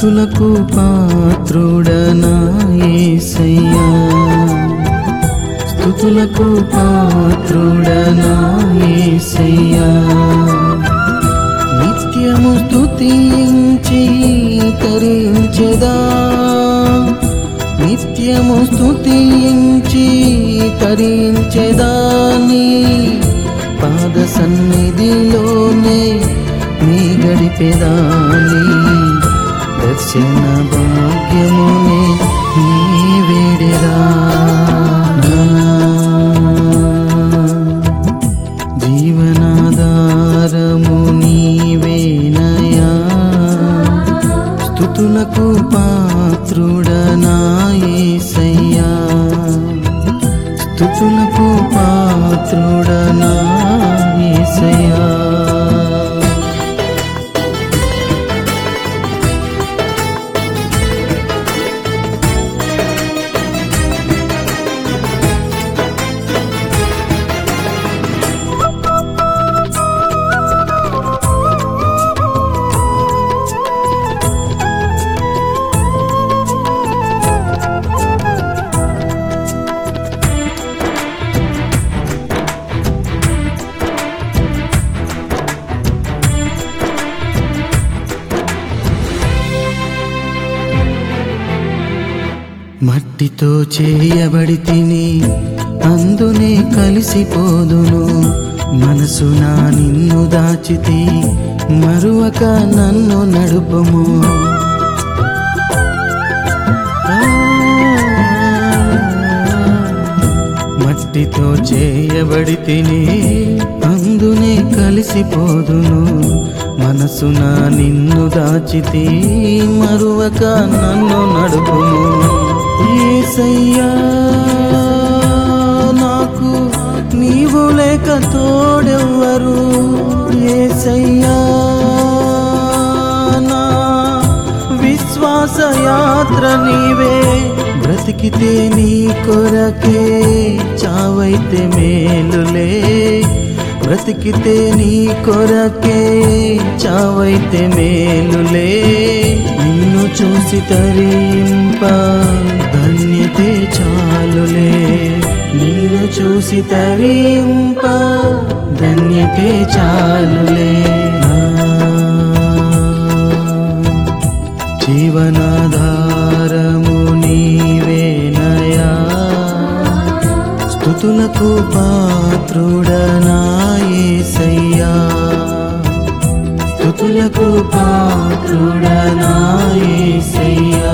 స్థుతులకు పాత్రుడనా యేసయ్యా స్థుతులకు పాత్రుడనా యేసయ్యా నిత్యము స్తుతించి తరించెదా నిత్యము స్తుతించి తరించెదాని పాద సన్నిధిలోనే నీ గడిపెదాని దర్శన భాగ్యమునే నీ వేడెరా జీవనాధారము నీవేనయా స్థుతులకు పాత్రుడనా యేసయ్యా స్థుతులకు పాత్రుడనా యేసయ్యా మట్టితో చేయబడి తిని అందునే కలిసిపోదును మనసున నిన్ను దాచితి మరువక నన్ను నడుపుము మట్టితో చేయబడి తిని అందునే కలిసిపోదును మనసున నిన్ను దాచితి మరువక నన్ను నడుపుము ఏసయ్యా నాకు నీవు లేక తోడెవ్వరు ఏసయ్యా నా విశ్వాస యాత్ర నీవే బ్రతికితే నీ కొరకే చావైతే మేలులే బ్రతికితే నీ కొరకే చావైతే మేలులే నిన్ను చూసి తరింప ధన్యతే చాలులే నిన్ను చూసి తరింప ధన్యతే చాలులే జీవనాధారము నీవేనయా స్థుతులకు పాత్రుడనా యేసయ్యా స్థుతులకు పాత్రుడనా యేసయ్యా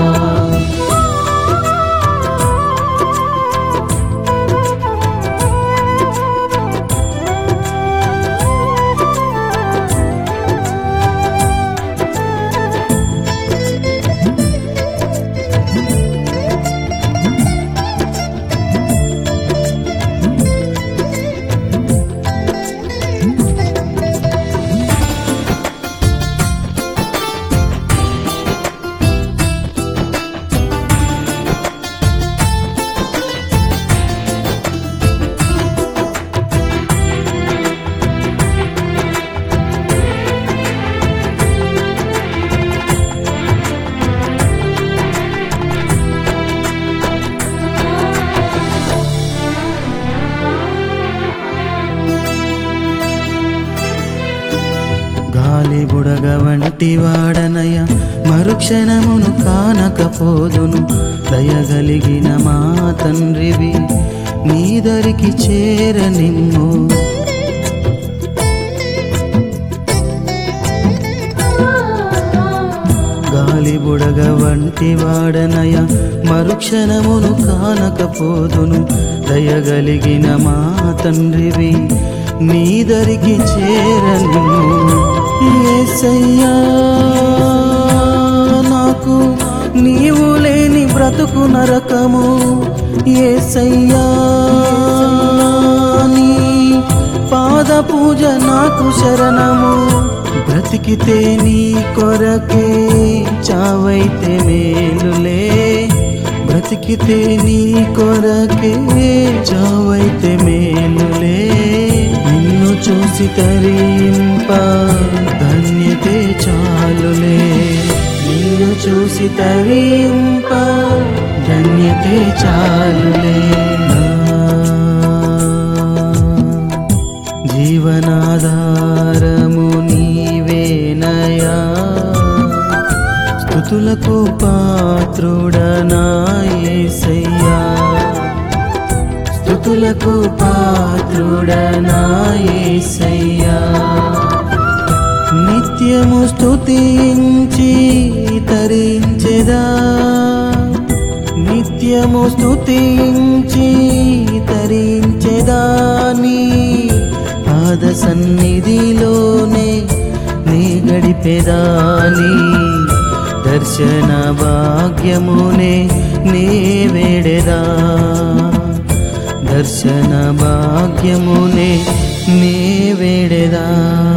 గాలి బుడగ వంటి వాడనయ మరుక్షణమును కానకపోదును దయగలిగిన మా తండ్రివి నీదరికి చేరనిమ్ము గాలి బుడగ వంటి వాడనయ మరుక్షణమును కానకపోదును దయగలిగిన మా తండ్రివి నీదరికి చేరను ఏసయ్యా నాకు నీవు లేని బ్రతుకు నరకము ఏసయ్యా నీ పాద పూజ నాకు శరణము బ్రతికితే నీ కొరకే చావైతే మేలులే బ్రతికితే నీ కొరకే చావైతే మేలులే నిన్ను చూసి తరింప ధన్యతే చాలులే నిన్ను చూసి తరింప ధన్యతే చాలులే జీవనాధారము నీవేనయా స్థుతులకు పాత్రుడనాయసయ్యా స్థుతులకు పాత్రుడనాయసయ్యా నిత్యము స్తుతించి తరించెదా నిత్యము స్తుతించి తరించెదాని పాద సన్నిధిలోనే నీ గడిపెదాని దర్శన భాగ్యమునే నీ వేడెదా దర్శన భాగ్యమునే నీ వేడెదా